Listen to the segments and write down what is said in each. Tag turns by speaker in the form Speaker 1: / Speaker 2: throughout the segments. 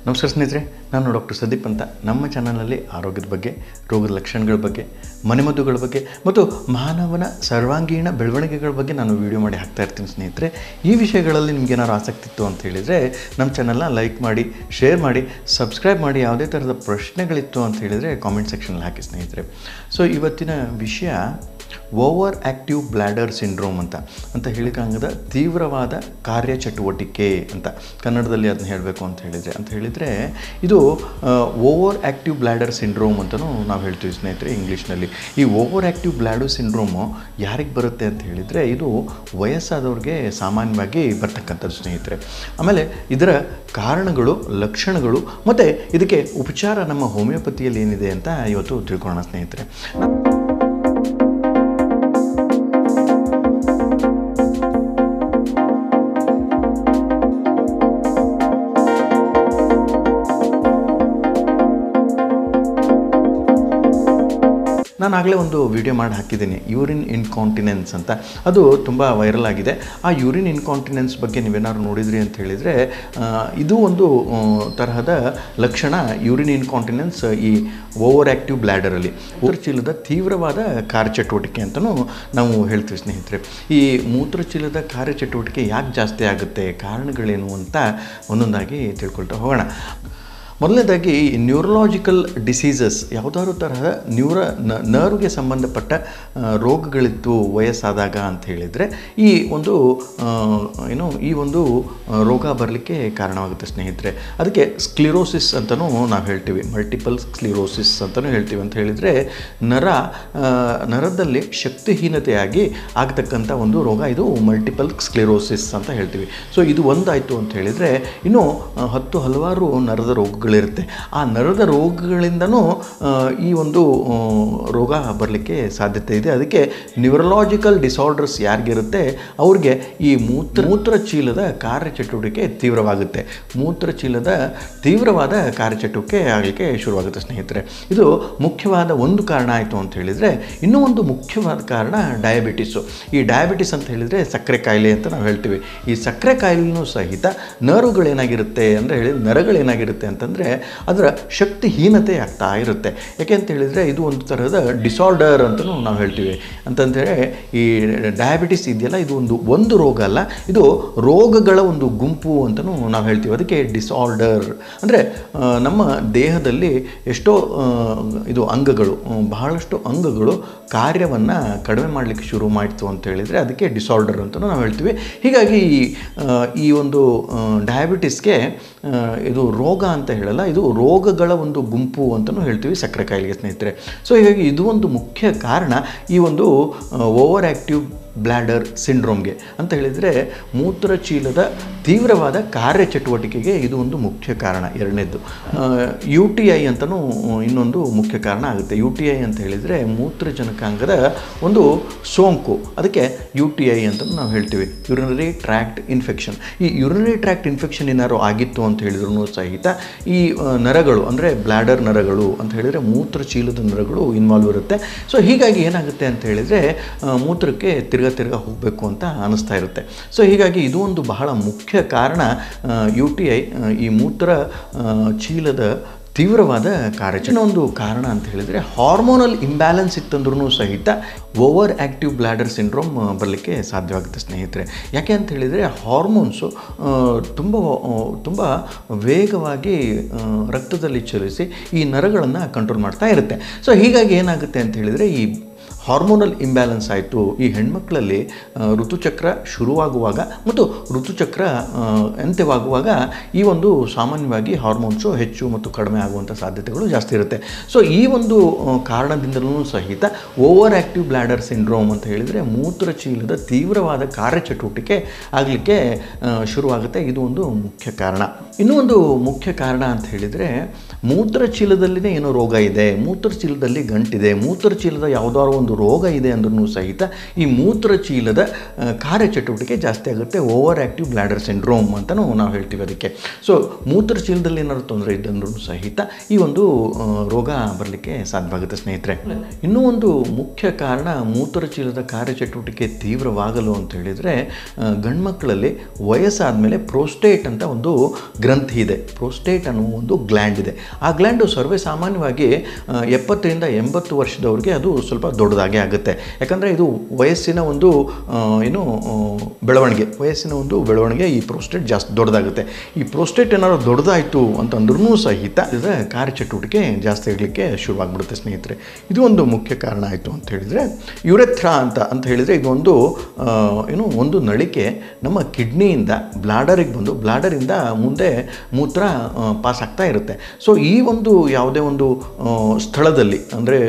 Speaker 1: ನಮಸ್ಕಾರ ಸ್ನೇಹಿತರೆ ನಾನು ಡಾಕ್ಟರ್ ಸಂದೀಪ್ ಅಂತ ನಮ್ಮ ಚಾನಲ್ನಲ್ಲಿ ಆರೋಗ್ಯದ ಬಗ್ಗೆ ರೋಗದ ಲಕ್ಷಣಗಳ ಬಗ್ಗೆ ಮನೆಮದ್ದುಗಳ ಬಗ್ಗೆ ಮತ್ತು ಮಾನವನ ಸರ್ವಾಂಗೀಣ ಬೆಳವಣಿಗೆಗಳ ಬಗ್ಗೆ ನಾನು ವೀಡಿಯೋ ಮಾಡಿ ಹಾಕ್ತಾ ಇರ್ತೀನಿ ಸ್ನೇಹಿತರೆ ಈ ವಿಷಯಗಳಲ್ಲಿ ನಿಮ್ಗೆ ಏನಾದ್ರು ಆಸಕ್ತಿ ಇತ್ತು ಅಂತ ಹೇಳಿದರೆ ನಮ್ಮ ಚಾನಲ್ನ ಲೈಕ್ ಮಾಡಿ ಶೇರ್ ಮಾಡಿ ಸಬ್ಸ್ಕ್ರೈಬ್ ಮಾಡಿ ಯಾವುದೇ ಥರದ ಪ್ರಶ್ನೆಗಳಿತ್ತು ಅಂತ ಹೇಳಿದರೆ ಕಾಮೆಂಟ್ ಸೆಕ್ಷನಲ್ಲಿ ಹಾಕಿ ಸ್ನೇಹಿತರೆ ಸೊ ಇವತ್ತಿನ ವಿಷಯ ಓವರ್ ಆ್ಯಕ್ಟಿವ್ ಬ್ಲ್ಯಾಡರ್ ಸಿಂಡ್ರೋಮ್ ಅಂತ ಅಂತ ಹೇಳಿಕಾಂಗದ ತೀವ್ರವಾದ ಕಾರ್ಯಚಟುವಟಿಕೆ ಅಂತ ಕನ್ನಡದಲ್ಲಿ ಅದನ್ನ ಹೇಳಬೇಕು ಅಂತ ಹೇಳಿದರೆ ಅಂತ ಹೇಳಿದರೆ ಇದು ಓವರ್ ಆ್ಯಕ್ಟಿವ್ ಬ್ಲ್ಯಾಡರ್ ಸಿಂಡ್ರೋಮ್ ಅಂತಲೂ ನಾವು ಹೇಳ್ತೀವಿ ಸ್ನೇಹಿತರೆ ಇಂಗ್ಲೀಷ್ನಲ್ಲಿ ಈ ಓವರ್ ಆ್ಯಕ್ಟಿವ್ ಬ್ಲ್ಯಾಡರ್ ಸಿಂಡ್ರೋಮು ಯಾರಿಗೆ ಬರುತ್ತೆ ಅಂತ ಹೇಳಿದರೆ ಇದು ವಯಸ್ಸಾದವ್ರಿಗೆ ಸಾಮಾನ್ಯವಾಗಿ ಬರ್ತಕ್ಕಂಥದ್ದು ಸ್ನೇಹಿತರೆ ಆಮೇಲೆ ಇದರ ಕಾರಣಗಳು ಲಕ್ಷಣಗಳು ಮತ್ತು ಇದಕ್ಕೆ ಉಪಚಾರ ನಮ್ಮ ಹೋಮಿಯೋಪತಿಯಲ್ಲಿ ಏನಿದೆ ಅಂತ ಇವತ್ತು ತಿಳ್ಕೊಳ್ಳೋಣ ಸ್ನೇಹಿತರೆ ನಾನು ಆಗಲೇ ಒಂದು ವಿಡಿಯೋ ಮಾಡಿ ಹಾಕಿದ್ದೀನಿ ಯೂರಿನ್ ಇನ್ಕಾಂಟಿನೆನ್ಸ್ ಅಂತ ಅದು ತುಂಬ ವೈರಲ್ ಆಗಿದೆ ಆ ಯೂರಿನ್ ಇನ್ಕಾಂಟಿನೆನ್ಸ್ ಬಗ್ಗೆ ನೀವೇನಾದ್ರು ನೋಡಿದ್ರಿ ಅಂತ ಹೇಳಿದರೆ ಇದು ಒಂದು ಆ, ತರಹದ ಲಕ್ಷಣ ಯೂರಿನ್ ಇನ್ಕಾಂಟಿನೆನ್ಸ್ ಈ ಓವರ್ ಆ್ಯಕ್ಟಿವ್ ಬ್ಲ್ಯಾಡರಲ್ಲಿ ಮೂತ್ರಚೀಲದ ತೀವ್ರವಾದ ಕಾರ್ಯಚಟುವಟಿಕೆ ಅಂತಲೂ ನಾವು ಹೇಳ್ತೀವಿ ಸ್ನೇಹಿತರೆ ಈ ಮೂತ್ರಚೀಲದ ಕಾರ್ಯಚಟುವಟಿಕೆ ಯಾಕೆ ಜಾಸ್ತಿ ಆಗುತ್ತೆ ಕಾರಣಗಳೇನು ಅಂತ ಒಂದೊಂದಾಗಿ ತಿಳ್ಕೊಳ್ತಾ ಹೋಗೋಣ ಮೊದಲನೇದಾಗಿ ನ್ಯೂರಲಾಜಿಕಲ್ ಡಿಸೀಸಸ್ ಯಾವುದಾದ್ರು ತರಹ ನ್ಯೂರ ನರ್ವ್ಗೆ ಸಂಬಂಧಪಟ್ಟ ಆ, ರೋಗಗಳಿತ್ತು ವಯಸ್ಸಾದಾಗ ಅಂತ ಹೇಳಿದರೆ ಈ ಒಂದು ಆ, ಏನು ಈ ಒಂದು ಆ, ರೋಗ ಬರಲಿಕ್ಕೆ ಕಾರಣವಾಗುತ್ತೆ ಸ್ನೇಹಿತರೆ ಅದಕ್ಕೆ ಸ್ಕ್ಲಿರೋಸಿಸ್ ಅಂತಲೂ ನಾವು ಹೇಳ್ತೀವಿ ಮಲ್ಟಿಪಲ್ ಸ್ಕ್ಲಿರೋಸಿಸ್ ಅಂತಲೂ ಹೇಳ್ತೀವಿ ಅಂತ ಹೇಳಿದರೆ ನರ ಆ, ನರದಲ್ಲಿ ಶಕ್ತಿಹೀನತೆಯಾಗಿ ಆಗ್ತಕ್ಕಂಥ ಒಂದು ರೋಗ ಇದು ಮಲ್ಟಿಪಲ್ ಸ್ಕ್ಲಿರೋಸಿಸ್ ಅಂತ ಹೇಳ್ತೀವಿ ಸೊ ಇದು ಒಂದಾಯಿತು ಅಂತ ಹೇಳಿದರೆ ಇನ್ನು ಆ, ಹತ್ತು ಹಲವಾರು ನರದ ರೋಗಗಳಿರುತ್ತೆ ಆ ನರದ ರೋಗಗಳಿಂದನೂ ಆ, ಈ ಒಂದು ಆ, ರೋಗ ಬರಲಿಕ್ಕೆ ಸಾಧ್ಯತೆ ಇದೆ ಅದಕ್ಕೆ ನ್ಯೂರಲಾಜಿಕಲ್ ಡಿಸಾರ್ಡರ್ಸ್ ಯಾರಿಗಿರುತ್ತೆ ಅವ್ರಿಗೆ ಈ ಮೂತ್ರ ಮೂತ್ರಚೀಲದ ಕಾರ್ಯಚಟುವಟಿಕೆ ತೀವ್ರವಾಗುತ್ತೆ ಮೂತ್ರಚೀಲದ ತೀವ್ರವಾದ ಕಾರ್ಯಚಟುವಟಿಕೆ ಆಗಲಿಕ್ಕೆ ಶುರುವಾಗುತ್ತೆ ಸ್ನೇಹಿತರೆ ಇದು ಮುಖ್ಯವಾದ ಒಂದು ಕಾರಣ ಆಯಿತು ಅಂತ ಹೇಳಿದರೆ ಇನ್ನೂ ಒಂದು ಮುಖ್ಯವಾದ ಕಾರಣ ಡಯಾಬಿಟಿಸು ಈ ಡಯಾಬಿಟಿಸ್ ಅಂತ ಹೇಳಿದರೆ ಸಕ್ಕರೆ ಕಾಯಿಲೆ ಅಂತ ನಾವು ಹೇಳ್ತೀವಿ ಈ ಸಕ್ಕರೆ ಕಾಯಿಲೆನೂ ಸಹಿತ ನರ್ವ್ಗಳೇನಾಗಿರುತ್ತೆ ಅಂದರೆ ಹೇಳಿ ನರಗಳೇನಾಗಿರುತ್ತೆ ಅಂತಂದರೆ ಅದರ ಶಕ್ತಿಹೀನತೆ ಆಗ್ತಾ ಇರುತ್ತೆ ಯಾಕೆ ಅಂತ ಹೇಳಿದರೆ ಇದು ಒಂದು ಥರದ ಡಿಸಾರ್ಡರ್ ಅಂತಲೂ ನಾವು ಹೇಳ್ತೀವಿ ಅಂತಂದರೆ ಈ ಡಯಾಬಿಟಿಸ್ ಇದೆಯಲ್ಲ ಇದು ಒಂದು ಒಂದು ರೋಗ ಅಲ್ಲ ಇದು ರೋಗಗಳ ಒಂದು ಗುಂಪು ಅಂತಲೂ ನಾವು ಹೇಳ್ತೀವಿ ಅದಕ್ಕೆ ಡಿಸಾರ್ಡರ್ ಅಂದರೆ ನಮ್ಮ ದೇಹದಲ್ಲಿ ಎಷ್ಟೋ ಆ, ಇದು ಅಂಗಗಳು ಆ, ಬಹಳಷ್ಟು ಅಂಗಗಳು ಕಾರ್ಯವನ್ನು ಕಡಿಮೆ ಮಾಡಲಿಕ್ಕೆ ಶುರು ಮಾಡ್ತು ಅಂತ ಹೇಳಿದರೆ ಅದಕ್ಕೆ ಡಿಸಾರ್ಡರ್ ಅಂತಲೂ ನಾವು ಹೇಳ್ತೀವಿ ಹೀಗಾಗಿ ಈ, ಆ, ಈ ಒಂದು ಡಯಾಬಿಟಿಸ್ಗೆ ಇದು ರೋಗ ಅಂತ ಹೇಳಲ್ಲ ಇದು ರೋಗಗಳ ಒಂದು ಗುಂಪು ಅಂತಲೂ ಹೇಳ್ತೀವಿ ಸಕ್ಕರೆ ಕಾಯಿಲೆಗೆ ಸ್ನೇಹಿತರೆ ಸೊ ಹೀಗಾಗಿ ಇದು ಒಂದು ಮುಖ್ಯ ಕಾರಣ ಈ ಒಂದು ಓವರ್ ಆ್ಯಕ್ಟಿವ್ ಬ್ಲ್ಯಾಡರ್ ಸಿಂಡ್ರೋಮ್ಗೆ ಅಂತ ಹೇಳಿದರೆ ಮೂತ್ರಚೀಲದ ತೀವ್ರವಾದ ಕಾರ್ಯಚಟುವಟಿಕೆಗೆ ಇದು ಒಂದು ಮುಖ್ಯ ಕಾರಣ ಎರಡನೇದ್ದು ಯು ಟಿ ಐ ಅಂತಲೂ ಇನ್ನೊಂದು ಮುಖ್ಯ ಕಾರಣ ಆಗುತ್ತೆ ಯು ಟಿ ಐ ಅಂತ ಹೇಳಿದರೆ ಮೂತ್ರಜನಕಾಂಗದ ಒಂದು ಸೋಂಕು ಅದಕ್ಕೆ ಯು ಟಿ ಐ ಅಂತ ನಾವು ಹೇಳ್ತೀವಿ ಯುರಿನರಿ ಟ್ರ್ಯಾಕ್ಟ್ ಇನ್ಫೆಕ್ಷನ್ ಈ ಯುರಿನರಿ ಟ್ರ್ಯಾಕ್ಟ್ ಇನ್ಫೆಕ್ಷನ್ ಏನಾದ್ರು ಆಗಿತ್ತು ಅಂತ ಹೇಳಿದ್ರು ಸಹಿತ ಈ ಆ, ನರಗಳು ಅಂದರೆ ಬ್ಲ್ಯಾಡರ್ ನರಗಳು ಅಂತ ಹೇಳಿದರೆ ಮೂತ್ರಚೀಲದ ನರಗಳು ಇನ್ವಾಲ್ವ್ ಇರುತ್ತೆ ಸೊ ಹೀಗಾಗಿ ಏನಾಗುತ್ತೆ ಅಂತ ಹೇಳಿದರೆ ಆ, ಮೂತ್ರಕ್ಕೆ ತಿರ್ಗಾ ತಿರ್ಗಾ ಹೋಗಬೇಕು ಅಂತ ಅನ್ನಿಸ್ತಾ ಇರುತ್ತೆ ಸೊ ಹೀಗಾಗಿ ಇದು ಒಂದು ಬಹಳ ಮುಖ್ಯ ಕಾರಣ ಯು ಟಿ ಐ ಈ ಮೂತ್ರ ಆ, ಚೀಲದ ತೀವ್ರವಾದ ಕಾರ್ಯಚರಣೆ ಇನ್ನೊಂದು ಕಾರಣ ಅಂತ ಹೇಳಿದರೆ ಹಾರ್ಮೋನಲ್ ಇಂಬ್ಯಾಲೆನ್ಸ್ ಇತ್ತಂದ್ರೂ ಸಹಿತ ಓವರ್ ಆ್ಯಕ್ಟಿವ್ ಬ್ಲ್ಯಾಡರ್ ಸಿಂಡ್ರೋಮ್ ಬರಲಿಕ್ಕೆ ಸಾಧ್ಯವಾಗುತ್ತೆ ಸ್ನೇಹಿತರೆ ಯಾಕೆ ಅಂತ ಹೇಳಿದರೆ ಹಾರ್ಮೋನ್ಸು ತುಂಬ ತುಂಬ ವೇಗವಾಗಿ ಆ, ರಕ್ತದಲ್ಲಿ ಚಲಿಸಿ ಈ ನರಗಳನ್ನು ಕಂಟ್ರೋಲ್ ಮಾಡ್ತಾ ಇರುತ್ತೆ ಸೊ ಹೀಗಾಗಿ ಏನಾಗುತ್ತೆ ಅಂತ ಹೇಳಿದರೆ ಈ ಹಾರ್ಮೋನಲ್ ಇಂಬ್ಯಾಲೆನ್ಸ್ ಆಯಿತು ಈ ಹೆಣ್ಮಕ್ಳಲ್ಲಿ ಆ, ಋತುಚಕ್ರ ಶುರುವಾಗುವಾಗ ಮತ್ತು ಋತುಚಕ್ರ ಆ, ಅಂತ್ಯವಾಗುವಾಗ ಈ ಒಂದು ಸಾಮಾನ್ಯವಾಗಿ ಹಾರ್ಮೋನ್ಸು ಹೆಚ್ಚು ಮತ್ತು ಕಡಿಮೆ ಆಗುವಂಥ ಸಾಧ್ಯತೆಗಳು ಜಾಸ್ತಿ ಇರುತ್ತೆ ಸೊ ಈ ಒಂದು ಆ, ಕಾರಣದಿಂದಲೂ ಸಹಿತ ಓವರ್ ಆ್ಯಕ್ಟಿವ್ ಬ್ಲ್ಯಾಡರ್ ಸಿಂಡ್ರೋಮ್ ಅಂತ ಹೇಳಿದರೆ ಮೂತ್ರಚೀಲದ ತೀವ್ರವಾದ ಕಾರ್ಯಚಟುವಟಿಕೆ ಆಗಲಿಕ್ಕೆ ಶುರುವಾಗುತ್ತೆ ಇದು ಒಂದು ಮುಖ್ಯ ಕಾರಣ ಇನ್ನೂ ಒಂದು ಮುಖ್ಯ ಕಾರಣ ಅಂತ ಹೇಳಿದರೆ ಮೂತ್ರಚೀಲದಲ್ಲಿನೇ ಏನೋ ರೋಗ ಇದೆ ಮೂತ್ರಚೀಲದಲ್ಲಿ ಗಂಟಿದೆ ಮೂತ್ರಚೀಲದ ಯಾವುದಾದ್ರು ಒಂದು ರೋಗ ಇದೆ ಅಂದ್ರೂ ಸಹಿತ ಈ ಮೂತ್ರಚೀಲದ ಆ, ಕಾರ್ಯಚಟುವಟಿಕೆ ಜಾಸ್ತಿ ಆಗುತ್ತೆ ಓವರ್ ಆ್ಯಕ್ಟಿವ್ ಬ್ಲ್ಯಾಡರ್ ಸಿಂಡ್ರೋಮ್ ಅಂತಲೂ ನಾವು ಹೇಳ್ತೀವಿ ಅದಕ್ಕೆ ಸೊ ಮೂತ್ರಚೀಲದಲ್ಲಿ ಏನಾದ್ರು ತೊಂದರೆ ಇದ್ದಂದ್ರೂ ಸಹಿತ ಈ ಒಂದು ಆ, ರೋಗ ಬರಲಿಕ್ಕೆ ಸಾಧ್ಯವಾಗುತ್ತೆ ಸ್ನೇಹಿತರೆ ಇನ್ನೂ ಒಂದು ಮುಖ್ಯ ಕಾರಣ ಮೂತ್ರಚೀಲದ ಕಾರ್ಯಚಟುವಟಿಕೆ ತೀವ್ರವಾಗಲು ಅಂತ ಹೇಳಿದರೆ ಗಂಡ್ಮಕ್ಕಳಲ್ಲಿ ವಯಸ್ಸಾದ ಮೇಲೆ ಪ್ರೋಸ್ಟೇಟ್ ಅಂತ ಒಂದು ಗ್ರಂಥಿ ಇದೆ ಪ್ರೋಸ್ಟೇಟ್ ಅನ್ನುವ ಒಂದು ಗ್ಲ್ಯಾಂಡ್ ಇದೆ ಆ ಗ್ಲ್ಯಾಂಡು ಸರ್ವೇ ಸಾಮಾನ್ಯವಾಗಿ ಆ, ಎಪ್ಪತ್ತರಿಂದ ಎಂಬತ್ತು ವರ್ಷದವ್ರಿಗೆ ಅದು ಸ್ವಲ್ಪ ದೊಡ್ಡದಾಗೆ ಆಗುತ್ತೆ ಯಾಕಂದರೆ ಇದು ವಯಸ್ಸಿನ ಒಂದು ಆ, ಏನು ಆ, ಬೆಳವಣಿಗೆ ವಯಸ್ಸಿನ ಒಂದು ಬೆಳವಣಿಗೆ ಈ ಪ್ರೋಸ್ಟೇಟ್ ಜಾಸ್ತಿ ದೊಡ್ಡದಾಗುತ್ತೆ ಈ ಪ್ರೋಸ್ಟೇಟ್ ಏನಾದ್ರು ದೊಡ್ಡದಾಯಿತು ಅಂತಂದ್ರೂ ಸಹಿತ ಇದರ ಕಾರ್ಯಚಟುವಟಿಕೆ ಜಾಸ್ತಿ ಆಗಲಿಕ್ಕೆ ಶುರುವಾಗ್ಬಿಡುತ್ತೆ ಸ್ನೇಹಿತರೆ ಇದು ಒಂದು ಮುಖ್ಯ ಕಾರಣ ಆಯಿತು ಅಂತ ಹೇಳಿದರೆ ಯುರೆಥ್ರಾ ಅಂತ ಅಂತ ಹೇಳಿದರೆ ಇದೊಂದು ಆ, ಏನು ಒಂದು ನಳಿಕೆ ನಮ್ಮ ಕಿಡ್ನಿಯಿಂದ ಬ್ಲಾಡರಿಗೆ ಬಂದು ಬ್ಲಾಡರಿಂದ ಮುಂದೆ ಮೂತ್ರ ಪಾಸ್ ಆಗ್ತಾ ಇರುತ್ತೆ ಸೊ ಈ ಒಂದು ಯಾವುದೇ ಒಂದು ಆ, ಸ್ಥಳದಲ್ಲಿ ಅಂದರೆ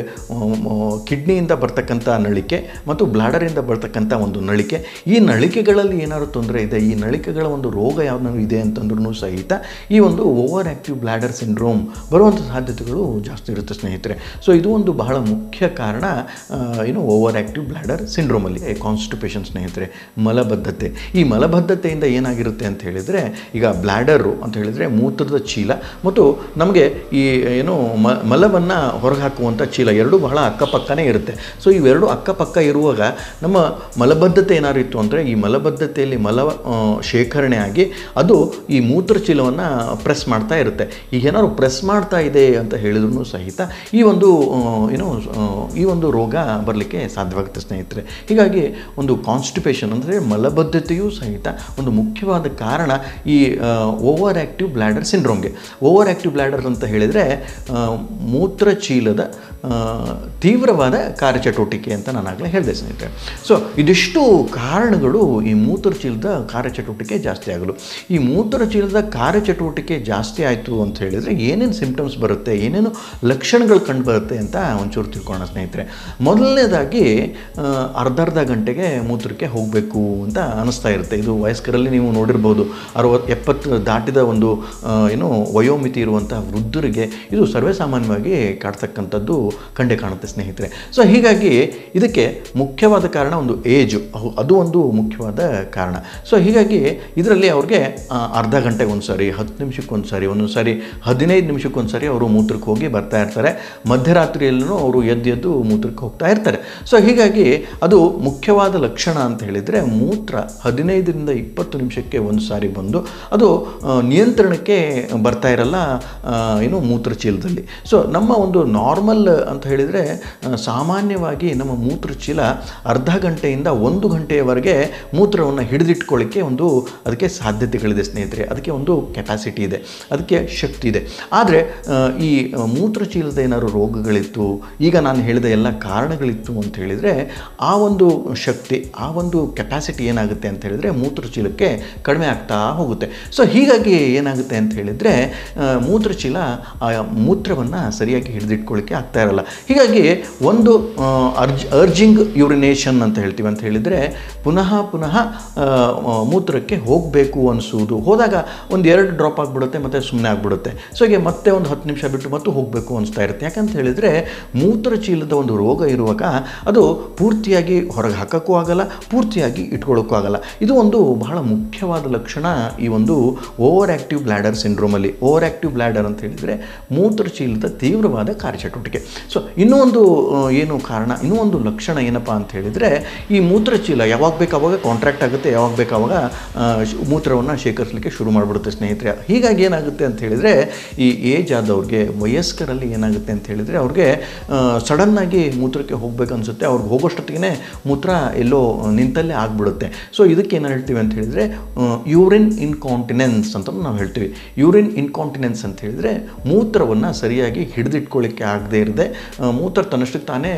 Speaker 1: ಕಿಡ್ನಿಯಿಂದ ಬರ್ತಕ್ಕಂಥ ನಳಿಕೆ ಮತ್ತು ಬ್ಲಾಡರಿಂದ ಬರ್ತಕ್ಕಂಥ ಒಂದು ನಳಿಕೆ ಈ ನಳಿಕೆಗಳಲ್ಲಿ ಏನಾದ್ರು ತೊಂದರೆ ಇದೆ ಈ ನಳಿಕೆಗಳ ಒಂದು ರೋಗ ಯಾವ್ದಾದ್ರು ಇದೆ ಅಂತಂದ್ರೂ ಸಹಿತ ಈ ಒಂದು ಓವರ್ ಆ್ಯಕ್ಟಿವ್ ಬ್ಲಾಡರ್ ಸಿಂಡ್ರೋಮ್ ಬರುವಂಥ ಸಾಧ್ಯತೆಗಳು ಜಾಸ್ತಿ ಇರುತ್ತೆ ಸ್ನೇಹಿತರೆ ಸೊ ಇದು ಒಂದು ಬಹಳ ಮುಖ್ಯ ಕಾರಣ ಆ, ಏನು ಓವರ್ ಆ್ಯಕ್ಟಿವ್ ಬ್ಲಾಡರ್ ಸಿಂಡ್ರೋಮಲ್ಲಿ ಕಾನ್ಸ್ಟಿಪೇಷನ್ ಸ್ನೇಹಿತರೆ ಮಲಬದ್ಧತೆ ಈ ಮಲಬದ್ಧತೆಯಿಂದ ಏನಾಗಿರುತ್ತೆ ಅಂತ ಹೇಳಿದರೆ ಈಗ ಬ್ಲ್ಯಾಡರು ಅಂತ ಹೇಳಿದರೆ ಮೂತ್ರದ ಚೀಲ ಮತ್ತು ನಮಗೆ ಈ ಏನು ಮ ಮಲವನ್ನು ಹೊರಗೆ ಹಾಕುವಂಥ ಚೀಲ ಎರಡೂ ಬಹಳ ಅಕ್ಕಪಕ್ಕನೇ ಇರುತ್ತೆ ಸೊ ಇವೆರಡು ಅಕ್ಕಪಕ್ಕ ಇರುವಾಗ ನಮ್ಮ ಮಲಬದ್ಧತೆ ಏನಾದ್ರು ಇತ್ತು ಅಂದರೆ ಈ ಮಲಬದ್ಧತೆಯಲ್ಲಿ ಮಲ ಆ, ಶೇಖರಣೆ ಆಗಿ ಅದು ಈ ಮೂತ್ರಚೀಲವನ್ನು ಪ್ರೆಸ್ ಮಾಡ್ತಾ ಇರುತ್ತೆ ಈಗ ಏನಾದ್ರು ಪ್ರೆಸ್ ಮಾಡ್ತಾ ಇದೆ ಅಂತ ಹೇಳಿದ್ರು ಸಹಿತ ಈ ಒಂದು ಆ, ಏನು ಆ, ಈ ಒಂದು ರೋಗ ಬರಲಿಕ್ಕೆ ಸಾಧ್ಯವಾಗುತ್ತೆ ಸ್ನೇಹಿತರೆ ಹೀಗಾಗಿ ಒಂದು ಕಾನ್ಸ್ಟಿಪೇಷನ್ ಅಂದರೆ ಮಲಬದ್ಧತೆಯೂ ಸಹಿತ ಒಂದು ಮುಖ್ಯವಾದ ಕಾರಣ ಈ ಓವರ್ ಆ್ಯಕ್ಟಿವ್ ಬ್ಲ್ಯಾಡರ್ ಸಿಂಡ್ರೋಮ್ಗೆ ಓವರ್ ಆ್ಯಕ್ಟಿವ್ ಬ್ಲ್ಯಾಡರ್ ಅಂತ ಹೇಳಿದರೆ ಆ, ಮೂತ್ರಚೀಲದ ಆ, ತೀವ್ರವಾದ ಕಾರ್ಯಚಟುವಟಿಕೆ ಅಂತ ನಾನು ಆಗಲೇ ಹೇಳಿದೆ ಸ್ನೇಹಿತರೆ ಸೊ ಇದಿಷ್ಟು ಕಾರಣಗಳು ಈ ಮೂತ್ರಚೀಲದ ಕಾರ್ಯಚಟುವಟಿಕೆ ಜಾಸ್ತಿ ಆಗಲು ಈ ಮೂತ್ರಚೀಲದ ಕಾರ್ಯಚಟುವಟಿಕೆ ಜಾಸ್ತಿ ಆಯಿತು ಅಂತ ಹೇಳಿದರೆ ಏನೇನು ಸಿಂಪ್ಟಮ್ಸ್ ಬರುತ್ತೆ ಏನೇನು ಲಕ್ಷಣಗಳು ಕಂಡು ಬರುತ್ತೆ ಅಂತ ಒಂಚೂರು ತಿಳ್ಕೊಳ್ಳೋಣ ಸ್ನೇಹಿತರೆ ಮೊದಲನೇದಾಗಿ ಆ, ಅರ್ಧ ಅರ್ಧ ಗಂಟೆಗೆ ಮೂತ್ರಕ್ಕೆ ಹೋಗಬೇಕು ಅಂತ ಅನಿಸ್ತಾ ಇರುತ್ತೆ ಇದು ವಯಸ್ಕರಲ್ಲಿ ನೀವು ನೋಡಿರ್ಬೋದು ಅರವತ್ತು ಎಪ್ಪತ್ತು ದಾಟಿದ ಒಂದು ಆ, ಏನು ವಯೋಮಿತಿ ಇರುವಂಥ ವೃದ್ಧರಿಗೆ ಇದು ಸರ್ವೇ ಸಾಮಾನ್ಯವಾಗಿ ಕಾಡ್ತಕ್ಕಂಥದ್ದು ಕಂಡೆ ಕಾಣುತ್ತೆ ಸ್ನೇಹಿತರೆ ಸೊ ಹೀಗಾಗಿ ಇದಕ್ಕೆ ಮುಖ್ಯವಾದ ಕಾರಣ ಒಂದು ಏಜು ಅದು ಒಂದು ಮುಖ್ಯವಾದ ಕಾರಣ ಸೊ ಹೀಗಾಗಿ ಇದರಲ್ಲಿ ಅವ್ರಿಗೆ ಆ, ಅರ್ಧ ಗಂಟೆಗೆ ಒಂದು ಸಾರಿ ಹತ್ತು ನಿಮಿಷಕ್ಕೆ ಒಂದು ಸಾರಿ ಒಂದೊಂದು ಸಾರಿ ಹದಿನೈದು ನಿಮಿಷಕ್ಕೆ ಒಂದು ಸಾರಿ ಅವರು ಮೂತ್ರಕ್ಕೆ ಹೋಗಿ ಬರ್ತಾ ಇರ್ತಾರೆ ಮಧ್ಯರಾತ್ರಿಯಲ್ಲೂ ಅವರು ಎದ್ದು ಎದ್ದು ಮೂತ್ರಕ್ಕೆ ಹೋಗ್ತಾ ಇರ್ತಾರೆ ಸೊ ಹೀಗಾಗಿ ಅದು ಮುಖ್ಯವಾದ ಲಕ್ಷಣ ಅಂತ ಹೇಳಿದರೆ ಮೂತ್ರ ಹದಿನೈದರಿಂದ ಇಪ್ಪತ್ತು ನಿಮಿಷಕ್ಕೆ ಒಂದು ಸಾರಿ ಬಂದು ಅದು ಆ, ನಿಯಂತ್ರಣಕ್ಕೆ ಬರ್ತಾ ಇರಲ್ಲ ಆ, ಏನು ಮೂತ್ರಚೀಲದಲ್ಲಿ ಸೊ ನಮ್ಮ ಒಂದು ನಾರ್ಮಲ್ ಅಂತ ಹೇಳಿದರೆ ಆ, ಸಾಮಾನ್ಯವಾಗಿ ನಮ್ಮ ಮೂತ್ರಚೀಲ ಅರ್ಧ ಗಂಟೆಯಿಂದ ಒಂದು ಗಂಟೆಯವರೆಗೆ ಮೂತ್ರವನ್ನು ಹಿಡಿದಿಟ್ಕೊಳ್ಳಿಕ್ಕೆ ಒಂದು ಅದಕ್ಕೆ ಸಾಧ್ಯತೆಗಳಿದೆ ಸ್ನೇಹಿತರೆ ಅದಕ್ಕೆ ಒಂದು ಕೆಪಾಸಿಟಿ ಇದೆ ಅದಕ್ಕೆ ಶಕ್ತಿ ಇದೆ ಆದರೆ ಆ, ಈ ಆ, ಮೂತ್ರಚೀಲದ ಏನಾದ್ರು ರೋಗಗಳಿತ್ತು ಈಗ ನಾನು ಹೇಳಿದ ಎಲ್ಲ ಕಾರಣಗಳಿತ್ತು ಅಂತ ಹೇಳಿದರೆ ಆ ಒಂದು ಶಕ್ತಿ ಆ ಒಂದು ಕೆಪಾಸಿಟಿ ಏನಾಗುತ್ತೆ ಅಂತ ಹೇಳಿದರೆ ಮೂತ್ರಚೀಲಕ್ಕೆ ಕಡಿಮೆ ಆಗ್ತಾ ಹೋಗುತ್ತೆ ಸೊ ಹೀಗಾಗಿ ಏನಾಗುತ್ತೆ ಅಂತ ಹೇಳಿದರೆ ಆ, ಮೂತ್ರಚೀಲ ಆ ಮೂತ್ರವನ್ನು ಸರಿಯಾಗಿ ಹಿಡಿದಿಟ್ಕೊಳ್ಳಿಕ್ಕೆ ಆಗ್ತಾ ಇರಲ್ಲ ಹೀಗಾಗಿ ಒಂದು ಆ, ಅರ್ಜ್ ಅರ್ಜಿಂಗ್ ಯೂರಿನೇಷನ್ ಅಂತ ಹೇಳ್ತೀವಿ ಅಂತ ಹೇಳಿದರೆ ಪುನಃ ಪುನಃ ಆ, ಆ, ಮೂತ್ರಕ್ಕೆ ಹೋಗಬೇಕು ಅನಿಸುವುದು ಹೋದಾಗ ಒಂದು ಎರಡು ಡ್ರಾಪ್ ಆಗಿಬಿಡುತ್ತೆ ಮತ್ತು ಸುಮ್ಮನೆ ಆಗಿಬಿಡುತ್ತೆ ಸೊ ಹೀಗೆ ಮತ್ತೆ ಒಂದು ಹತ್ತು ನಿಮಿಷ ಬಿಟ್ಟು ಮತ್ತು ಹೋಗಬೇಕು ಅನಿಸ್ತಾ ಇರುತ್ತೆ ಯಾಕಂತ ಹೇಳಿದರೆ ಮೂತ್ರಚೀಲದ ಒಂದು ರೋಗ ಇರುವಾಗ ಅದು ಪೂರ್ತಿಯಾಗಿ ಹೊರಗೆ ಹಾಕೋಕ್ಕೂ ಆಗಲ್ಲ ಪೂರ್ತಿಯಾಗಿ ಇಟ್ಕೊಳ್ಳೋಕ್ಕೂ ಆಗಲ್ಲ ಇದು ಒಂದು ಬಹಳ ಮುಖ್ಯವಾದ ಲಕ್ಷಣ ಈ ಒಂದು ಓವರ್ ಆ್ಯಕ್ಟಿವ್ ಬ್ಲ್ಯಾಡರ್ ಸಿಂಡ್ರೋಮಲ್ಲಿ ಓವರ್ ಆ್ಯಕ್ಟಿವ್ ಬ್ಲ್ಯಾಡರ್ ಅಂತ ಹೇಳಿದರೆ ಮೂತ್ರಚೀಲದ ತೀವ್ರವಾದ ಕಾರ್ಯಚಟುವಟಿಕೆ ಸೊ ಇನ್ನೂ ಒಂದು ಆ, ಏನು ಕಾರಣ ಇನ್ನೂ ಒಂದು ಲಕ್ಷಣ ಏನಪ್ಪ ಅಂತ ಹೇಳಿದರೆ ಈ ಮೂತ್ರಚೀಲ ಯಾವಾಗ ಬೇಕು ಅವಾಗ ಕಾಂಟ್ರಾಕ್ಟ್ ಆಗುತ್ತೆ ಯಾವಾಗ ಬೇಕು ಅವಾಗ ಮೂತ್ರವನ್ನು ಶೇಖರಿಸಲಿಕ್ಕೆ ಶುರು ಮಾಡಿಬಿಡುತ್ತೆ ಸ್ನೇಹಿತರೆ ಹೀಗಾಗಿ ಏನಾಗುತ್ತೆ ಅಂತ ಹೇಳಿದರೆ ಈ ಏಜ್ ಆದವ್ರಿಗೆ ವಯಸ್ಕರಲ್ಲಿ ಏನಾಗುತ್ತೆ ಅಂತ ಹೇಳಿದರೆ ಅವ್ರಿಗೆ ಸಡನ್ನಾಗಿ ಮೂತ್ರಕ್ಕೆ ಹೋಗ್ಬೇಕು ಅನಿಸುತ್ತೆ ಅವ್ರಿಗೆ ಹೋಗೋಷ್ಟೊತ್ತಿಗೆ ಮೂತ್ರ ಎಲ್ಲೋ ನಿಂತಲ್ಲೇ ಆಗಿಬಿಡುತ್ತೆ ಸೊ ಇದಕ್ಕೆ ಏನು ಹೇಳ್ತೀವಿ ಅಂತ ಹೇಳಿದರೆ ಯೂರಿನ್ ಇನ್ಕಾಂಟಿನೆನ್ಸ್ ಅಂತ ನಾವು ಹೇಳ್ತೀವಿ ಯೂರಿನ್ ಇನ್ಕಾಂಟಿನೆನ್ಸ್ ಅಂತ ಹೇಳಿದರೆ ಮೂತ್ರವನ್ನು ಸರಿಯಾಗಿ ಹಿಡಿದಿಟ್ಕೊಳ್ಳಿಕ್ಕೆ ಆಗದೆ ಇರದೆ ಆ, ಮೂತ್ರ ತನ್ನಷ್ಟಕ್ಕೆ ತಾನೇ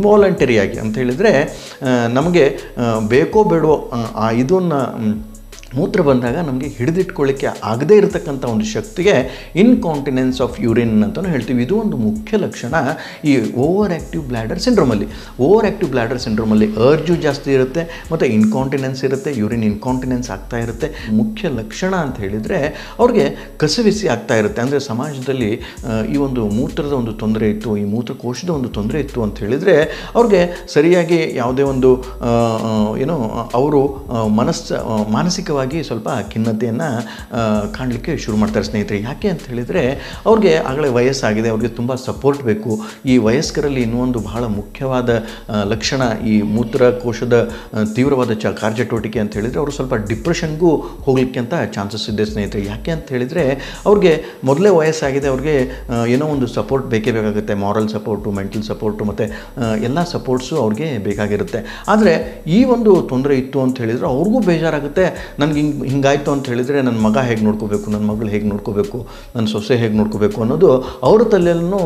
Speaker 1: ಇನ್ವಾಲಂಟರಿಯಾಗಿ ಅಂತ ಹೇಳಿದರೆ ನಮಗೆ ಬೇಕೋ ಬೇಡವೋ ಆ, ಆ ಇದನ್ನು ಮೂತ್ರ ಬಂದಾಗ ನಮಗೆ ಹಿಡಿದಿಟ್ಕೊಳ್ಳಿಕ್ಕೆ ಆಗದೇ ಇರತಕ್ಕಂಥ ಒಂದು ಶಕ್ತಿಗೆ ಇನ್ಕಾಂಟಿನೆನ್ಸ್ ಆಫ್ ಯೂರಿನ್ ಅಂತಲೂ ಹೇಳ್ತೀವಿ ಇದು ಒಂದು ಮುಖ್ಯ ಲಕ್ಷಣ ಈ ಓವರ್ ಆ್ಯಕ್ಟಿವ್ ಬ್ಲ್ಯಾಡರ್ ಸಿಂಡ್ರೋಮಲ್ಲಿ ಓವರ್ ಆ್ಯಕ್ಟಿವ್ ಬ್ಲ್ಯಾಡರ್ ಸಿಂಡ್ರೋಮಲ್ಲಿ ಅರ್ಜು ಜಾಸ್ತಿ ಇರುತ್ತೆ ಮತ್ತು ಇನ್ಕಾಂಟಿನೆನ್ಸ್ ಇರುತ್ತೆ ಯೂರಿನ್ ಇನ್ಕಾಂಟಿನೆನ್ಸ್ ಆಗ್ತಾ ಇರುತ್ತೆ ಮುಖ್ಯ ಲಕ್ಷಣ ಅಂತ ಹೇಳಿದರೆ ಅವ್ರಿಗೆ ಕಸವಿಸಿ ಆಗ್ತಾ ಇರುತ್ತೆ ಅಂದರೆ ಸಮಾಜದಲ್ಲಿ ಆ, ಈ ಒಂದು ಮೂತ್ರದ ಒಂದು ತೊಂದರೆ ಇತ್ತು ಈ ಮೂತ್ರಕೋಶದ ಒಂದು ತೊಂದರೆ ಇತ್ತು ಅಂತ ಹೇಳಿದರೆ ಅವ್ರಿಗೆ ಸರಿಯಾಗಿ ಯಾವುದೇ ಒಂದು ಆ, ಆ, ಏನೋ ಅವರು ಮನಸ್ಸು ಆ, ಮಾನಸಿಕವಾಗಿ ಸ್ವಲ್ಪ ಖಿನ್ನತೆಯನ್ನು ಕಾಣಲಿಕ್ಕೆ ಶುರು ಮಾಡ್ತಾರೆ ಸ್ನೇಹಿತರೆ ಯಾಕೆ ಅಂತ ಹೇಳಿದರೆ ಅವ್ರಿಗೆ ಆಗಲೇ ವಯಸ್ಸಾಗಿದೆ ಅವ್ರಿಗೆ ತುಂಬ ಸಪೋರ್ಟ್ ಬೇಕು ಈ ವಯಸ್ಕರಲ್ಲಿ ಇನ್ನೊಂದು ಬಹಳ ಮುಖ್ಯವಾದ ಆ, ಲಕ್ಷಣ ಈ ಮೂತ್ರಕೋಶದ ಆ, ತೀವ್ರವಾದ ಚ ಕಾರ್ಯಚಟುವಟಿಕೆ ಅಂತ ಹೇಳಿದರೆ ಅವರು ಸ್ವಲ್ಪ ಡಿಪ್ರೆಷನ್ಗೂ ಹೋಗ್ಲಿಕ್ಕೆ ಅಂತ ಚಾನ್ಸಸ್ ಇದೆ ಸ್ನೇಹಿತರೆ ಯಾಕೆ ಅಂತ ಹೇಳಿದರೆ ಅವ್ರಿಗೆ ಮೊದಲೇ ವಯಸ್ಸಾಗಿದೆ ಅವ್ರಿಗೆ ಆ, ಏನೋ ಒಂದು ಸಪೋರ್ಟ್ ಬೇಕೇ ಬೇಕಾಗುತ್ತೆ ಮಾರಲ್ ಸಪೋರ್ಟು ಮೆಂಟಲ್ ಸಪೋರ್ಟು ಮತ್ತು ಎಲ್ಲ ಸಪೋರ್ಟ್ಸು ಅವ್ರಿಗೆ ಬೇಕಾಗಿರುತ್ತೆ ಆದರೆ ಈ ಒಂದು ತೊಂದರೆ ಇತ್ತು ಅಂತ ಹೇಳಿದರೆ ಅವ್ರಿಗೂ ಬೇಜಾರಾಗುತ್ತೆ ನನಗೆ ಹಿಂಗೆ ಹಿಂಗಾಯ್ತು ಅಂತ ಹೇಳಿದರೆ ನನ್ನ ಮಗ ಹೇಗೆ ನೋಡ್ಕೋಬೇಕು ನನ್ನ ಮಗಳು ಹೇಗೆ ನೋಡ್ಕೋಬೇಕು ನನ್ನ ಸೊಸೆ ಹೇಗೆ ನೋಡ್ಕೋಬೇಕು ಅನ್ನೋದು ಅವ್ರ ತಲೆಯಲ್ಲೂ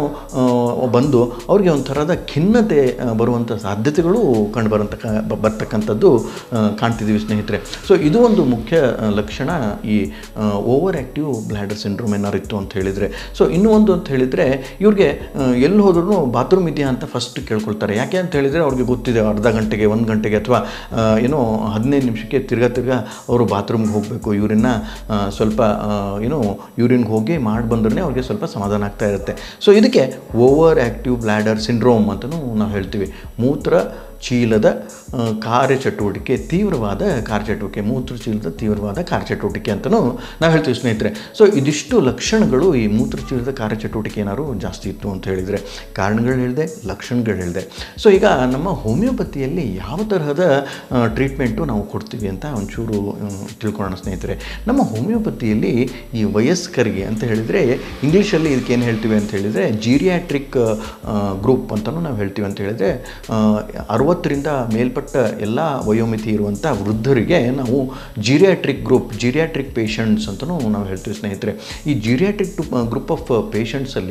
Speaker 1: ಬಂದು ಅವ್ರಿಗೆ ಒಂಥರದ ಖಿನ್ನತೆ ಆ, ಬರುವಂಥ ಸಾಧ್ಯತೆಗಳು ಕಂಡು ಬರಂತ ಬರ್ತಕ್ಕಂಥದ್ದು ಆ, ಕಾಣ್ತಿದ್ದೀವಿ ಸ್ನೇಹಿತರೆ ಸೊ ಇದು ಒಂದು ಮುಖ್ಯ ಆ, ಲಕ್ಷಣ ಈ ಓವರ್ ಆ್ಯಕ್ಟಿವ್ ಬ್ಲ್ಯಾಡರ್ ಸಿಂಡ್ರೋಮ್ ಏನಾರು ಇತ್ತು ಅಂತ ಹೇಳಿದರೆ ಸೊ ಇನ್ನೂ ಒಂದು ಅಂತ ಹೇಳಿದರೆ ಇವ್ರಿಗೆ ಎಲ್ಲಿ ಹೋದ್ರೂ ಬಾತ್ರೂಮ್ ಇದೆಯಾ ಅಂತ ಫಸ್ಟ್ ಕೇಳ್ಕೊಳ್ತಾರೆ ಯಾಕೆ ಅಂತ ಹೇಳಿದರೆ ಅವ್ರಿಗೆ ಗೊತ್ತಿದೆ ಅರ್ಧ ಗಂಟೆಗೆ ಒಂದು ಗಂಟೆಗೆ ಅಥವಾ ಆ, ಏನೋ ಹದಿನೈದು ನಿಮಿಷಕ್ಕೆ ತಿರ್ಗಾ ತಿರ್ಗಾ ಅವರು ಬಾತ್ರೂಮ್ಗೆ ಹೋಗಬೇಕು ಯೂರಿನ್ನ ಆ, ಸ್ವಲ್ಪ ಆ, ಏನೋ ಯೂರಿನ್ಗೆ ಹೋಗಿ ಮಾಡಿ ಬಂದ್ರೆ ಅವ್ರಿಗೆ ಸ್ವಲ್ಪ ಸಮಾಧಾನ ಆಗ್ತಾ ಇರುತ್ತೆ ಸೊ ಇದಕ್ಕೆ ಓವರ್ ಆ್ಯಕ್ಟಿವ್ ಬ್ಲ್ಯಾಡರ್ ಸಿಂಡ್ರೋಮ್ ಅಂತಲೂ ನಾವು ಹೇಳ್ತೀವಿ ಮೂತ್ರ ಚೀಲದ ಆ, ಕಾರ್ಯಚಟುವಟಿಕೆ ತೀವ್ರವಾದ ಕಾರ್ಯಚಟುವಟಿಕೆ ಮೂತ್ರಚೀಲದ ತೀವ್ರವಾದ ಕಾರ್ಯಚಟುವಟಿಕೆ ಅಂತಲೂ ನಾವು ಹೇಳ್ತೀವಿ ಸ್ನೇಹಿತರೆ ಸೊ ಇದಿಷ್ಟು ಲಕ್ಷಣಗಳು ಈ ಮೂತ್ರಚೀಲದ ಕಾರ್ಯಚಟುವಟಿಕೆ ಏನಾದ್ರು ಜಾಸ್ತಿ ಇತ್ತು ಅಂತ ಹೇಳಿದರೆ ಕಾರಣಗಳು ಹೇಳಿದೆ ಲಕ್ಷಣಗಳು ಹೇಳಿದೆ ಸೊ ಈಗ ನಮ್ಮ ಹೋಮಿಯೋಪತಿಯಲ್ಲಿ ಯಾವ ತರಹದ ಟ್ರೀಟ್ಮೆಂಟು ನಾವು ಕೊಡ್ತೀವಿ ಅಂತ ಒಂಚೂರು ಆ, ತಿಳ್ಕೊಳ್ಳೋಣ ಸ್ನೇಹಿತರೆ ನಮ್ಮ ಹೋಮಿಯೋಪತಿಯಲ್ಲಿ ಈ ವಯಸ್ಕರಿಗೆ ಅಂತ ಹೇಳಿದರೆ ಇಂಗ್ಲೀಷಲ್ಲಿ ಇದಕ್ಕೆ ಏನು ಹೇಳ್ತೀವಿ ಅಂತ ಹೇಳಿದರೆ ಜೀರಿಯಾಟ್ರಿಕ್ ಗ್ರೂಪ್ ಅಂತಲೂ ನಾವು ಹೇಳ್ತೀವಿ ಅಂತ ಹೇಳಿದರೆ ಅರವತ್ತರಿಂದ ಮೇಲ್ಪಟ್ಟ ಎಲ್ಲ ವಯೋಮಿತಿ ಇರುವಂಥ ವೃದ್ಧರಿಗೆ ನಾವು ಜೀರಿಯಾಟ್ರಿಕ್ ಗ್ರೂಪ್ ಜೀರಿಯಾಟ್ರಿಕ್ ಪೇಷಂಟ್ಸ್ ಅಂತಲೂ ನಾವು ಹೇಳ್ತೀವಿ ಸ್ನೇಹಿತರೆ ಈ ಜೀರಿಯಾಟ್ರಿಕ್ ಗ್ರೂಪ್ ಆಫ್ ಪೇಷಂಟ್ಸಲ್ಲಿ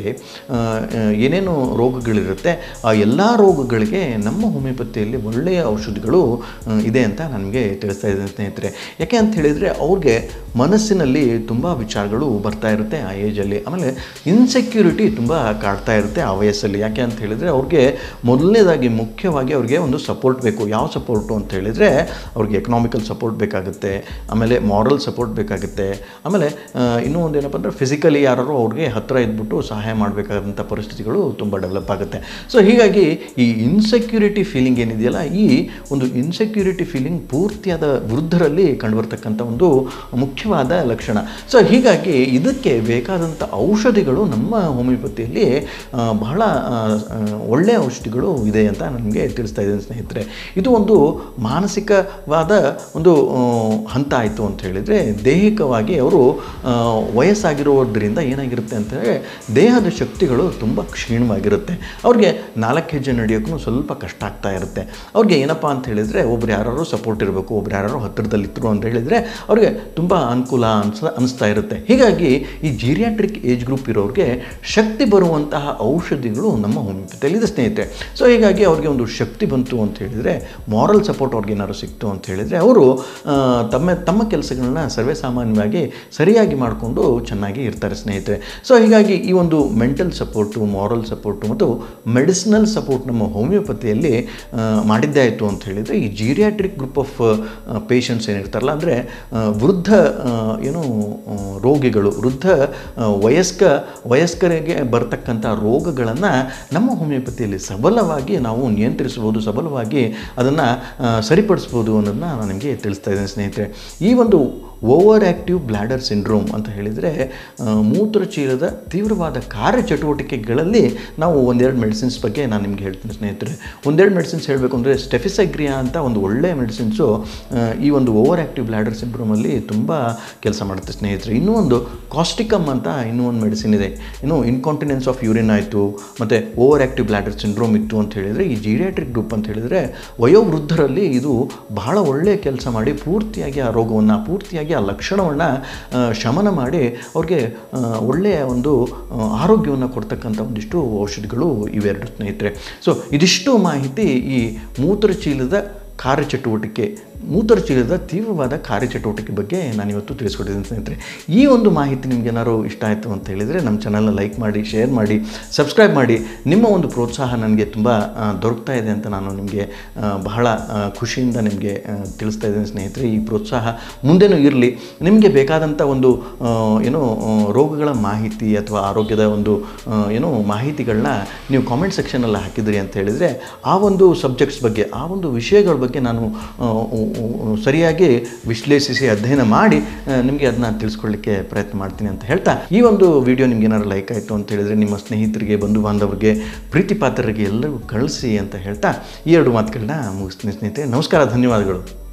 Speaker 1: ಏನೇನು ರೋಗಗಳಿರುತ್ತೆ ಆ ಎಲ್ಲ ರೋಗಗಳಿಗೆ ನಮ್ಮ ಹೋಮಿಯೋಪತಿಯಲ್ಲಿ ಒಳ್ಳೆಯ ಔಷಧಿಗಳು ಆ, ಇದೆ ಅಂತ ನನಗೆ ತಿಳಿಸ್ತಾ ಇದ್ದೇನೆ ಸ್ನೇಹಿತರೆ ಯಾಕೆ ಅಂತ ಹೇಳಿದರೆ ಅವ್ರಿಗೆ ಮನಸ್ಸಿನಲ್ಲಿ ತುಂಬ ವಿಚಾರಗಳು ಬರ್ತಾ ಇರುತ್ತೆ ಆ ಏಜಲ್ಲಿ ಆಮೇಲೆ ಇನ್ಸೆಕ್ಯೂರಿಟಿ ತುಂಬ ಕಾಡ್ತಾ ಇರುತ್ತೆ ಆ ವಯಸ್ಸಲ್ಲಿ ಯಾಕೆ ಅಂತ ಹೇಳಿದರೆ ಅವ್ರಿಗೆ ಮೊದಲನೇದಾಗಿ ಮುಖ್ಯವಾಗಿ ಅವ್ರಿಗೆ ಒಂದು ಸಪೋರ್ಟ್ ಬೇಕು ಯಾವ ಸಪೋರ್ಟು ಅಂತ ಹೇಳಿದರೆ ಅವ್ರಿಗೆ ಎಕನಾಮಿಕಲ್ ಸಪೋರ್ಟ್ ಬೇಕಾಗುತ್ತೆ ಆಮೇಲೆ ಮಾರಲ್ ಸಪೋರ್ಟ್ ಬೇಕಾಗುತ್ತೆ ಆಮೇಲೆ ಆ, ಇನ್ನೂ ಒಂದು ಏನಪ್ಪ ಅಂದರೆ ಫಿಸಿಕಲಿ ಯಾರು ಅವ್ರಿಗೆ ಹತ್ತಿರ ಇದ್ಬಿಟ್ಟು ಸಹಾಯ ಮಾಡಬೇಕಾದಂಥ ಪರಿಸ್ಥಿತಿಗಳು ತುಂಬ ಡೆವಲಪ್ ಆಗುತ್ತೆ ಸೊ ಹೀಗಾಗಿ ಈ ಇನ್ಸೆಕ್ಯೂರಿಟಿ ಫೀಲಿಂಗ್ ಏನಿದೆಯಲ್ಲ ಈ ಒಂದು ಇನ್ಸೆಕ್ಯೂರಿಟಿ ಫೀಲಿಂಗ್ ಪೂರ್ತಿಯಾದ ವೃದ್ಧರಲ್ಲಿ ಕಂಡುಬರ್ತಕ್ಕಂಥ ಒಂದು ಮುಖ್ಯವಾದ ಲಕ್ಷಣ ಸೊ ಹೀಗಾಗಿ ಇದಕ್ಕೆ ಬೇಕಾದಂಥ ಔಷಧಿಗಳು ನಮ್ಮ ಹೋಮಿಯೋಪತಿಯಲ್ಲಿ ಆ, ಬಹಳ ಆ, ಆ, ಒಳ್ಳೆಯ ಔಷಧಿಗಳು ಇದೆ ಅಂತ ನನಗೆ ತಿಳಿಸ್ತಾ ಇದ್ದೇನೆ ಸ್ನೇಹಿತರೆ ಇದು ಒಂದು ಮಾನಸಿಕವಾದ ಒಂದು ಆ, ಹಂತ ಆಯಿತು ಅಂತ ಹೇಳಿದರೆ ದೈಹಿಕವಾಗಿ ಅವರು ಆ, ವಯಸ್ಸಾಗಿರೋದ್ರಿಂದ ಏನಾಗಿರುತ್ತೆ ಅಂತಂದರೆ ದೇಹದ ಶಕ್ತಿಗಳು ತುಂಬ ಕ್ಷೀಣವಾಗಿರುತ್ತೆ ಅವ್ರಿಗೆ ನಾಲ್ಕು ಹೆಜ್ಜೆ ನಡೆಯೋಕ್ಕೂ ಸ್ವಲ್ಪ ಕಷ್ಟ ಆಗ್ತಾ ಇರುತ್ತೆ ಅವ್ರಿಗೆ ಏನಪ್ಪ ಅಂತ ಹೇಳಿದರೆ ಒಬ್ರು ಯಾರು ಸಪೋರ್ಟ್ ಇರಬೇಕು ಒಬ್ರು ಯಾರು ಹತ್ತಿರದಲ್ಲಿದ್ದರು ಅಂತ ಹೇಳಿದರೆ ಅವ್ರಿಗೆ ತುಂಬ ಅನುಕೂಲ ಅನ್ಸ ಅನಿಸ್ತಾ ಇರುತ್ತೆ ಹೀಗಾಗಿ ಈ ಜೀರಿಯಾಟ್ರಿಕ್ ಏಜ್ ಗ್ರೂಪ್ ಇರೋರಿಗೆ ಶಕ್ತಿ ಬರುವಂತಹ ಔಷಧಿಗಳು ನಮ್ಮ ಹೋಮಿಯೋಪತಿಯಲ್ಲಿ ಇದೆ ಸ್ನೇಹಿತರೆ ಸೊ ಹೀಗಾಗಿ ಅವ್ರಿಗೆ ಒಂದು ಶಕ್ತಿ ಬಂತು ಅಂತ ಹೇಳಿದರೆ ಮಾರಲ್ ಸಪೋರ್ಟ್ ಅವ್ರಿಗೆ ಏನಾದ್ರು ಸಿಕ್ತು ಅಂತ ಹೇಳಿದರೆ ಅವರು ಆ, ತಮ್ಮ ತಮ್ಮ ಕೆಲಸಗಳನ್ನ ಸರ್ವೇ ಸಾಮಾನ್ಯವಾಗಿ ಸರಿಯಾಗಿ ಮಾಡಿಕೊಂಡು ಚೆನ್ನಾಗಿ ಇರ್ತಾರೆ ಸ್ನೇಹಿತರೆ ಸೊ ಹೀಗಾಗಿ ಈ ಒಂದು ಮೆಂಟಲ್ ಸಪೋರ್ಟು ಮಾರಲ್ ಸಪೋರ್ಟು ಮತ್ತು ಮೆಡಿಸಿನಲ್ ಸಪೋರ್ಟ್ ನಮ್ಮ ಹೋಮಿಯೋಪತಿಯಲ್ಲಿ ಆ, ಮಾಡಿದ್ದೇ ಆಯಿತು ಅಂತ ಹೇಳಿದರೆ ಈ ಜೀರಿಯಾಟ್ರಿಕ್ ಗ್ರೂಪ್ ಆಫ್ ಪೇಷಂಟ್ಸ್ ಏನಿರ್ತಾರಲ್ಲ ಅಂದರೆ ವೃದ್ಧ ಆ, ಏನು ಆ, ರೋಗಿಗಳು ವೃದ್ಧ ಆ, ವಯಸ್ಕ ವಯಸ್ಕರಿಗೆ ಬರ್ತಕ್ಕಂಥ ರೋಗಗಳನ್ನು ನಮ್ಮ ಹೋಮಿಯೋಪತಿಯಲ್ಲಿ ಸಬಲವಾಗಿ ನಾವು ನಿಯಂತ್ರಿಸ್ಬೋದು ಸಬಲವಾಗಿ ಅದನ್ನು ಸರಿಪಡಿಸ್ಬೋದು ಅನ್ನೋದನ್ನ ನಾನು ನಿಮಗೆ ತಿಳಿಸ್ತಾ ಇದ್ದೇನೆ ಸ್ನೇಹಿತರೆ ಈ ಒಂದು ಓವರ್ ಆ್ಯಕ್ಟಿವ್ ಬ್ಲ್ಯಾಡರ್ ಸಿಂಡ್ರೋಮ್ ಅಂತ ಹೇಳಿದರೆ ಆ, ಮೂತ್ರಚೀಲದ ತೀವ್ರವಾದ ಕಾರ್ಯಚಟುವಟಿಕೆಗಳಲ್ಲಿ ನಾವು ಒಂದೆರಡು ಮೆಡಿಸಿನ್ಸ್ ಬಗ್ಗೆ ನಾನು ನಿಮ್ಗೆ ಹೇಳ್ತೀನಿ ಸ್ನೇಹಿತರೆ ಒಂದೆರಡು ಮೆಡಿಸಿನ್ಸ್ ಹೇಳಬೇಕು ಅಂದರೆ ಸ್ಟೆಫಿಸೈಗ್ರಿಯಾ ಅಂತ ಒಂದು ಒಳ್ಳೆಯ ಮೆಡಿಸಿನ್ಸು ಈ ಒಂದು ಓವರ್ ಆ್ಯಕ್ಟಿವ್ ಬ್ಲ್ಯಾಡರ್ ಸಿಂಡ್ರೋಮಲ್ಲಿ ತುಂಬ ಕೆಲಸ ಮಾಡುತ್ತೆ ಸ್ನೇಹಿತರೆ ಇನ್ನೂ ಒಂದು ಕಾಸ್ಟಿಕಮ್ ಅಂತ ಇನ್ನೂ ಒಂದು ಮೆಡಿಸಿನ್ ಇದೆ ಇನ್ನು ಇನ್ಕಾಂಟಿನೆನ್ಸ್ ಆಫ್ ಯೂರಿನ್ ಆಯಿತು ಮತ್ತು ಓವರ್ ಆ್ಯಕ್ಟಿವ್ ಬ್ಲ್ಯಾಡರ್ ಸಿಂಡ್ರೋಮ್ ಇತ್ತು ಅಂತ ಹೇಳಿದರೆ ಈ ಜೀರಿಯಾಟ್ರಿಕ್ ಗ್ರೂಪ್ ಅಂತ ಹೇಳಿದರೆ ವಯೋವೃದ್ಧರಲ್ಲಿ ಇದು ಬಹಳ ಒಳ್ಳೆಯ ಕೆಲಸ ಮಾಡಿ ಪೂರ್ತಿಯಾಗಿ ಆ ರೋಗವನ್ನು ಪೂರ್ತಿಯಾಗಿ ಆ ಲಕ್ಷಣವನ್ನು ಶಮನ ಮಾಡಿ ಅವ್ರಿಗೆ ಆ, ಒಳ್ಳೆಯ ಒಂದು ಆ, ಆರೋಗ್ಯವನ್ನು ಕೊಡ್ತಕ್ಕಂಥ ಒಂದಿಷ್ಟು ಔಷಧಿಗಳು ಇವೆರಡು ಸ್ನೇಹಿತರೆ ಸೊ ಇದಿಷ್ಟು ಮಾಹಿತಿ ಈ ಮೂತ್ರಚೀಲದ ಕಾರ್ಯಚಟುವಟಿಕೆ ಮೂತ್ರಚೀಲದ ತೀವ್ರವಾದ ಕಾರ್ಯಚಟುವಟಿಕೆ ಬಗ್ಗೆ ನಾನು ಇವತ್ತು ತಿಳಿಸ್ಕೊಟ್ಟಿದ್ದೀನಿ ಸ್ನೇಹಿತರೆ ಈ ಒಂದು ಮಾಹಿತಿ ನಿಮ್ಗೆ ಏನಾದ್ರು ಇಷ್ಟ ಆಯಿತು ಅಂತ ಹೇಳಿದರೆ ನಮ್ಮ ಚಾನಲ್ನ ಲೈಕ್ ಮಾಡಿ ಶೇರ್ ಮಾಡಿ ಸಬ್ಸ್ಕ್ರೈಬ್ ಮಾಡಿ ನಿಮ್ಮ ಒಂದು ಪ್ರೋತ್ಸಾಹ ನನಗೆ ತುಂಬ ಆ, ದೊರಕ್ತಾ ಇದೆ ಅಂತ ನಾನು ನಿಮಗೆ ಆ, ಬಹಳ ಆ, ಖುಷಿಯಿಂದ ನಿಮಗೆ ಆ, ತಿಳಿಸ್ತಾ ಇದ್ದೇನೆ ಸ್ನೇಹಿತರೆ ಈ ಪ್ರೋತ್ಸಾಹ ಮುಂದೆನೂ ಇರಲಿ ನಿಮಗೆ ಬೇಕಾದಂಥ ಒಂದು ಆ, ಏನೋ ಆ, ರೋಗಗಳ ಮಾಹಿತಿ ಅಥವಾ ಆರೋಗ್ಯದ ಒಂದು ಆ, ಏನೋ ಮಾಹಿತಿಗಳನ್ನ ನೀವು ಕಾಮೆಂಟ್ ಸೆಕ್ಷನಲ್ಲಿ ಹಾಕಿದ್ರಿ ಅಂತ ಹೇಳಿದರೆ ಆ ಒಂದು ಸಬ್ಜೆಕ್ಟ್ಸ್ ಬಗ್ಗೆ ಆ ಒಂದು ವಿಷಯಗಳ ಬಗ್ಗೆ ನಾನು ಆ, ಉ- ಉ- ಸರಿಯಾಗಿ ವಿಶ್ಲೇಷಿಸಿ ಅಧ್ಯಯನ ಮಾಡಿ ಆ, ನಿಮಗೆ ಅದನ್ನ ತಿಳಿಸ್ಕೊಳ್ಳಿಕ್ಕೆ ಪ್ರಯತ್ನ ಮಾಡ್ತೀನಿ ಅಂತ ಹೇಳ್ತಾ ಈ ಒಂದು ವಿಡಿಯೋ ನಿಮ್ಗೆ ಏನಾದ್ರು ಲೈಕ್ ಆಯಿತು ಅಂತ ಹೇಳಿದರೆ ನಿಮ್ಮ ಸ್ನೇಹಿತರಿಗೆ ಬಂಧು ಬಾಂಧವರಿಗೆ ಪ್ರೀತಿ ಪಾತ್ರರಿಗೆ ಎಲ್ಲರಿಗೂ ಕಳಿಸಿ ಅಂತ ಹೇಳ್ತಾ ಈ ಎರಡು ಮಾತುಗಳನ್ನ ಮುಗಿಸ್ತೀನಿ ಸ್ನೇಹಿತರೆ ನಮಸ್ಕಾರ ಧನ್ಯವಾದಗಳು